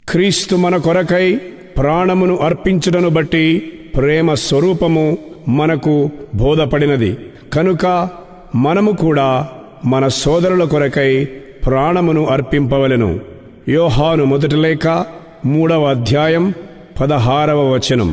క్రీస్తు మన కొరకై ప్రాణమును అర్పించుటను బట్టి ప్రేమ స్వరూపము మనకు బోధపడినది కనుక మనము కూడా మన సోదరుల కొరకై ప్రాణమును అర్పింపవలెను యోహాను మొదటి లేఖ మూడవ అధ్యాయం పదహారవ వచనం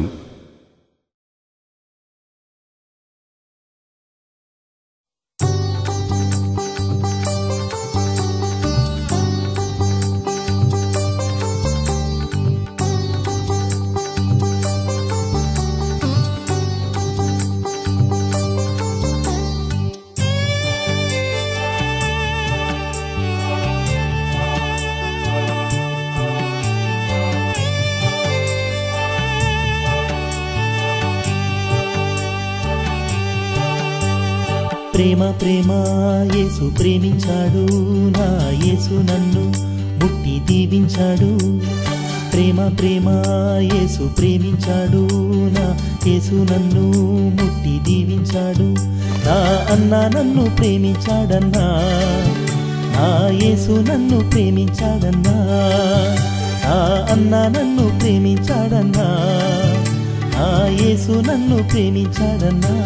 ప్రేమ ప్రేమ యేసు ప్రేమించాడు నా యేసు నన్ను ముట్టి దీవించాడు ప్రేమ ప్రేమ యేసు ప్రేమించాడు నా యేసు నన్ను ముట్టి దీవించాడు నా అన్న నన్ను ప్రేమించాడన్నా నా యేసు నన్ను ప్రేమించాడన్నా నా అన్న నన్ను ప్రేమించాడన్నా నా యేసు నన్ను ప్రేమించాడన్నా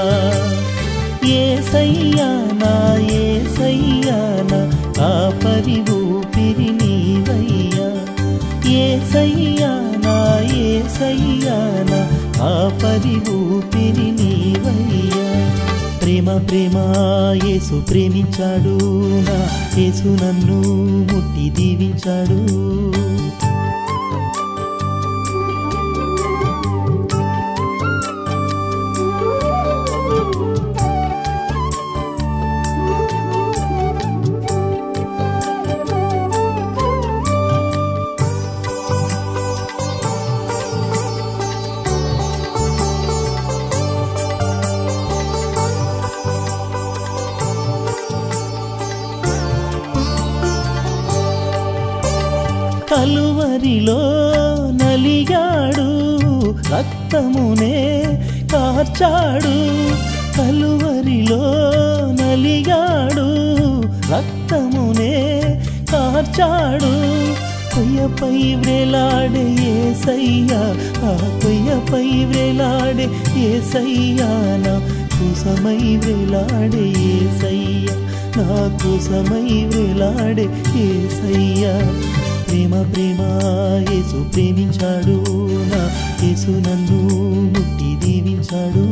ఏసయ్యా నా ఏసయ్యా నా కాపరి ఊపిరి నీవయ్యా ఏసయ్యా నా ఏసయ్యా నా కాపరి ఊపిరి నీవయ్యా ప్రేమ ప్రేమ యేసు ప్రేమించాడు నా యేసు నన్ను ముట్టి దీవించాడు కలువరిలో నలిగాడు రక్తమునే కార్చాడు కలువరిలో నలిగాడు రక్తమునే కార్చాడు కొయ్యపై వ్రేలాడే ఏసయ్యా ఆ కొయ్యపై వ్రేలాడే ఏసయ్యా నా కుసమై వ్రేలాడే ఏసయ్యా నా కుసమై వ్రేలాడే ఏసయ్యా ప్రేమ ప్రేమ యేసు ప్రేమించాడు నా యేసు నన్ను ముట్టి దీవించాడు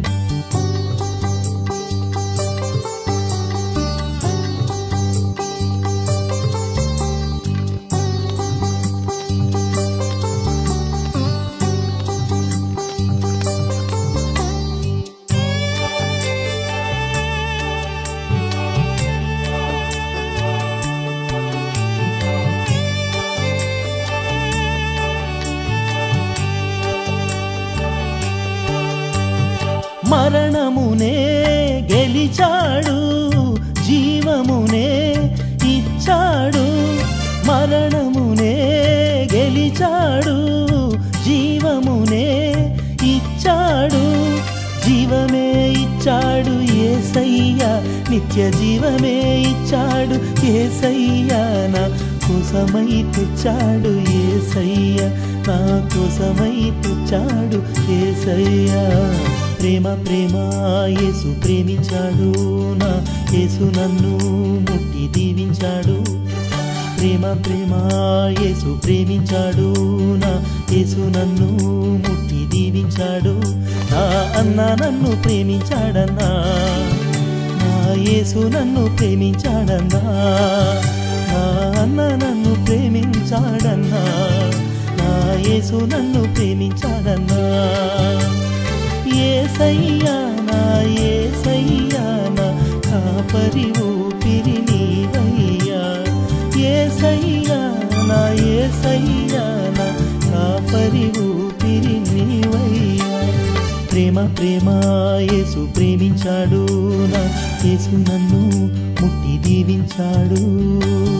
మరణమునే గెలిచాడు జీవమునే ఇచ్చాడు మరణమునే గెలిచాడు జీవమునే ఇచ్చాడు జీవమే ఇచ్చాడు ఏసయ్యా నిత్య జీవమే ఇచ్చాడు ఏసయ్యా నా కోసమై తెచ్చాడు ఏసయ్యా నా కోసమై తెచ్చాడు ఏసయ్యా ప్రేమ ప్రేమ యేసు ప్రేమించాడు నా యేసు నన్ను ముట్టి దీవించాడు ప్రేమ ప్రేమ యేసు ప్రేమించాడు నా యేసు నన్ను ముట్టి దీవించాడు నా అన్న నన్ను ప్రేమించాడన్నా నా యేసు నన్ను ప్రేమించాడన్నా నా అన్న నన్ను ప్రేమించాడన్నా నా యేసు నన్ను ప్రేమించాడన్నా ఏసయ్యా నా ఏసయ్యా నా కాపరి ఊపిరి నీవయ్యా ఏసయ్యా నా ఏసయ్యా నా కాపరి ఊపిరి నీవయ్యా ప్రేమ ప్రేమ యేసు ప్రేమించాడు నా యేసు నన్ను ముట్టి దీవించాడు